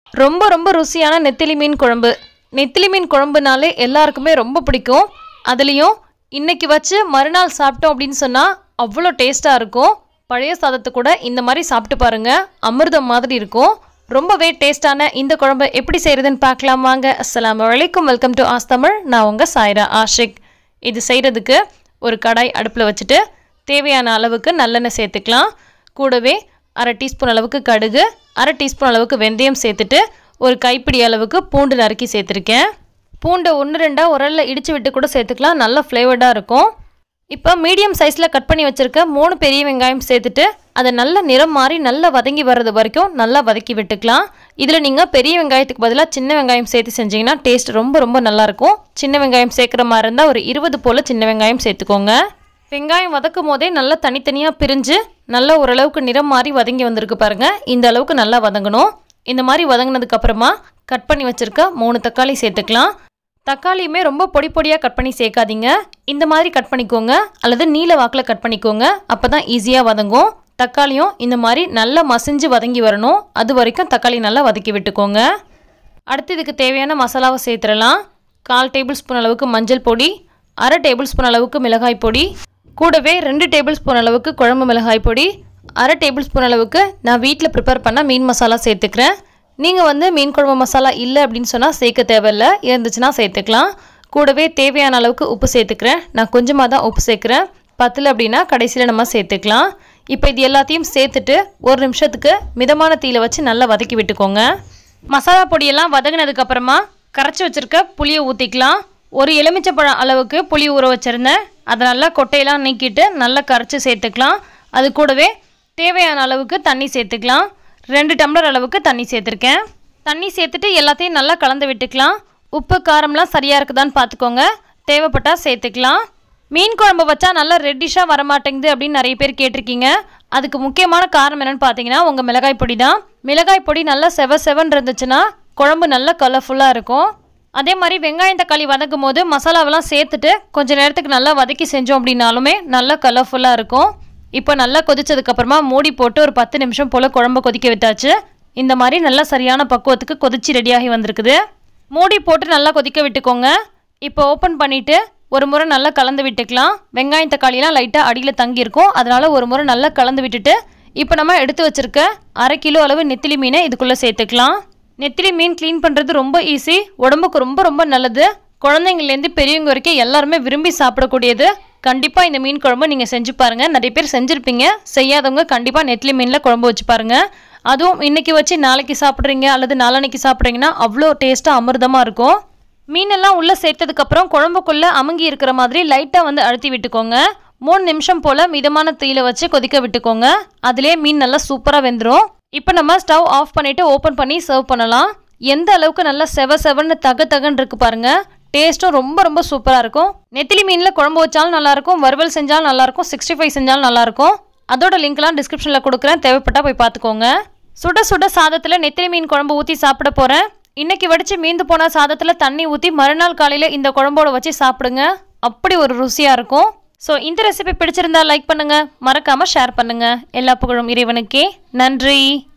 ரொம்ப ரொம்ப ருசியான நெத்திலி மீன் குழம்பு நெத்திலி மீன் குழம்புனாலே எல்லாருக்குமே ரொம்ப பிடிக்கும் அதுலேயும் இன்னைக்கு வச்சு மறுநாள் சாப்பிட்டோம் அப்படின்னு சொன்னால் அவ்வளோ டேஸ்ட்டாக இருக்கும் பழைய சாதத்தை கூட இந்த மாதிரி சாப்பிட்டு பாருங்க அமிர்தம் மாதிரி இருக்கும் ரொம்பவே டேஸ்டான இந்த குழம்பு எப்படி செய்கிறதுன்னு பார்க்கலாம் வாங்க அஸ்ஸலாமு அலைக்கும் வெல்கம் டு ஆஸ் தமிழ் நான் உங்கள் சாய்ரா ஆஷிக் இது செய்கிறதுக்கு ஒரு கடாய் அடுப்பில் வச்சுட்டு தேவையான அளவுக்கு நல்லெண்ணெய் சேர்த்துக்கலாம் கூடவே அரை டீஸ்பூன் அளவுக்கு கடுகு அரை டீஸ்பூன் அளவுக்கு வெந்தயம் சேர்த்துட்டு ஒரு கைப்பிடி அளவுக்கு பூண்டு நறுக்கி சேர்த்துருக்கேன் பூண்டை ஒன்று ரெண்டாக உரலில் இடித்து விட்டு கூட சேர்த்துக்கலாம் நல்ல ஃப்ளேவர்டாக இருக்கும் இப்போ மீடியம் சைஸில் கட் பண்ணி வச்சுருக்க மூணு பெரிய வெங்காயம் சேர்த்துட்டு அதை நல்ல நிறம் மாறி நல்லா வதங்கி வர்றது வரைக்கும் நல்லா வதக்கி விட்டுக்கலாம் இதில் நீங்கள் பெரிய வெங்காயத்துக்கு பதிலாக சின்ன வெங்காயம் சேர்த்து செஞ்சீங்கன்னா டேஸ்ட் ரொம்ப ரொம்ப நல்லாயிருக்கும் சின்ன வெங்காயம் சேர்க்குற மாதிரி இருந்தால் ஒரு இருபது போல் சின்ன வெங்காயம் சேர்த்துக்கோங்க வெங்காயம் வதக்கும் போதே நல்லா தனித்தனியாக பிரிஞ்சு நல்லா ஓரளவுக்கு நிறம் மாறி வதங்கி வந்திருக்கு பாருங்கள் இந்த அளவுக்கு நல்லா வதங்கணும் இந்த மாதிரி வதங்கினதுக்கு அப்புறமா கட் பண்ணி வச்சுருக்க மூணு தக்காளி சேர்த்துக்கலாம் தக்காளியுமே ரொம்ப பொடி பொடியாக கட் பண்ணி சேர்க்காதீங்க இந்த மாதிரி கட் பண்ணிக்கோங்க அல்லது நீல வாக்கில் கட் பண்ணிக்கோங்க அப்போ தான் ஈஸியாக வதங்கும் தக்காளியும் இந்த மாதிரி நல்லா மசிஞ்சு வதங்கி வரணும் அது வரைக்கும் தக்காளி நல்லா வதக்கி விட்டுக்கோங்க அடுத்து இதுக்கு தேவையான மசாலாவை சேர்த்துடலாம் கால் டேபிள் ஸ்பூன் அளவுக்கு மஞ்சள் பொடி அரை டேபிள் ஸ்பூன் அளவுக்கு மிளகாய் பொடி கூடவே ரெண்டு டேபிள் ஸ்பூன் அளவுக்கு குழம்பு மிளகாய் பொடி அரை டேபிள் ஸ்பூன் அளவுக்கு நான் வீட்டில் ப்ரிப்பேர் பண்ண மீன் மசாலா சேர்த்துக்கிறேன் நீங்கள் வந்து மீன் குழம்பு மசாலா இல்லை அப்படின்னு சொன்னால் சேர்க்க தேவையில்ல இருந்துச்சுன்னா சேர்த்துக்கலாம் கூடவே தேவையான அளவுக்கு உப்பு சேர்த்துக்கிறேன் நான் கொஞ்சமாக தான் உப்பு சேர்க்குறேன் பத்தில் அப்படின்னா கடைசியில் நம்ம சேர்த்துக்கலாம் இப்போ இது எல்லாத்தையும் சேர்த்துட்டு ஒரு நிமிஷத்துக்கு மிதமான தீயில வச்சு நல்லா வதக்கி விட்டுக்கோங்க மசாலா பொடியெல்லாம் வதங்கினதுக்கு அப்புறமா கரைச்சி வச்சுருக்க புளியை ஊற்றிக்கலாம் ஒரு எலுமிச்சப்பழம் அளவுக்கு புளி ஊற வச்சுருந்தேன் அதை நல்லா கொட்டையெல்லாம் நீக்கிட்டு நல்லா கரைச்சி சேர்த்துக்கலாம் அது கூடவே தேவையான அளவுக்கு தண்ணி சேர்த்துக்கலாம் ரெண்டு டம்ளர் அளவுக்கு தண்ணி சேர்த்துருக்கேன் தண்ணி சேர்த்துட்டு எல்லாத்தையும் நல்லா கலந்து விட்டுக்கலாம் உப்பு காரம்லாம் சரியாக இருக்குதான்னு பார்த்துக்கோங்க தேவைப்பட்டால் சேர்த்துக்கலாம் மீன் குழம்பு வச்சா நல்லா ரெட்டிஷாக வரமாட்டேங்குது அப்படின்னு நிறைய பேர் கேட்டிருக்கீங்க அதுக்கு முக்கியமான காரணம் என்னென்னு பார்த்தீங்கன்னா உங்கள் மிளகாய் பொடி தான் மிளகாய் பொடி நல்லா செவ செவன் இருந்துச்சுன்னா குழம்பு நல்லா கலர்ஃபுல்லாக இருக்கும் அதே மாதிரி வெங்காயம் தக்காளி வதக்கும் போது மசாலாவெல்லாம் சேர்த்துட்டு கொஞ்சம் நேரத்துக்கு நல்லா வதக்கி செஞ்சோம் அப்படின்னாலுமே நல்லா கலர்ஃபுல்லாக இருக்கும் இப்போ நல்லா கொதிச்சதுக்கப்புறமா மூடி போட்டு ஒரு பத்து நிமிஷம் போல் குழம்பு கொதிக்க விட்டாச்சு இந்த மாதிரி நல்லா சரியான பக்குவத்துக்கு கொதிச்சு ரெடியாகி வந்திருக்குது மூடி போட்டு நல்லா கொதிக்க விட்டுக்கோங்க இப்போ ஓப்பன் பண்ணிவிட்டு ஒரு முறை நல்லா கலந்து விட்டுக்கலாம் வெங்காயம் தக்காளிலாம் லைட்டாக அடியில் தங்கியிருக்கும் அதனால் ஒரு முறை நல்லா கலந்து விட்டுட்டு இப்போ நம்ம எடுத்து வச்சுருக்க அரை கிலோ அளவு நெத்திலி மீனை இதுக்குள்ளே சேர்த்துக்கலாம் நெத்திலி மீன் க்ளீன் பண்ணுறது ரொம்ப ஈஸி உடம்புக்கு ரொம்ப ரொம்ப நல்லது குழந்தைங்கள்லேருந்து பெரியவங்க வரைக்கும் எல்லாருமே விரும்பி சாப்பிடக்கூடியது கண்டிப்பாக இந்த மீன் குழம்பு நீங்கள் செஞ்சு பாருங்கள் நிறைய பேர் செஞ்சுருப்பீங்க செய்யாதவங்க கண்டிப்பாக நெத்திலி மீனில் குழம்பு வச்சு பாருங்கள் அதுவும் இன்னைக்கு வச்சு நாளைக்கு சாப்பிட்றீங்க அல்லது நாளன்னைக்கு சாப்பிட்றீங்கன்னா அவ்வளோ டேஸ்ட்டாக அமிர்தமாக இருக்கும் மீனெல்லாம் உள்ளே சேர்த்ததுக்கப்புறம் குழம்புக்குள்ளே அமுங்கி இருக்கிற மாதிரி லைட்டாக வந்து அழுத்தி விட்டுக்கோங்க மூணு நிமிஷம் போல் மிதமான தீயில வச்சு கொதிக்க விட்டுக்கோங்க அதிலே மீன் நல்லா சூப்பராக வெந்துடும் இப்போ நம்ம ஸ்டவ் ஆஃப் பண்ணிவிட்டு ஓப்பன் பண்ணி சர்வ் பண்ணலாம் எந்த அளவுக்கு நல்லா செவ செவன்னு தக தகன்னு இருக்கு பாருங்க டேஸ்ட்டும் ரொம்ப ரொம்ப சூப்பராக இருக்கும் நெத்திலி மீனில் குழம்பு வச்சாலும் நல்லாயிருக்கும் வறுவல் செஞ்சாலும் நல்லாயிருக்கும் சிக்ஸ்டி ஃபைவ் செஞ்சாலும் நல்லாயிருக்கும் அதோட லிங்க்லாம் டிஸ்கிரிப்ஷனில் கொடுக்குறேன் தேவைப்பட்டால் போய் பார்த்துக்கோங்க சுட சுட சாதத்தில் நெத்திலி மீன் குழம்பு ஊற்றி சாப்பிட போகிறேன் இன்னைக்கு வடித்து மீந்து போன சாதத்தில் தண்ணி ஊற்றி மறுநாள் காலையில் இந்த குழம்போட வச்சு சாப்பிடுங்க அப்படி ஒரு ருசியாக இருக்கும் ஸோ இந்த ரெசிபி பிடிச்சிருந்தா லைக் பண்ணுங்கள் மறக்காமல் ஷேர் பண்ணுங்கள் எல்லா புகழும் இறைவனுக்கே நன்றி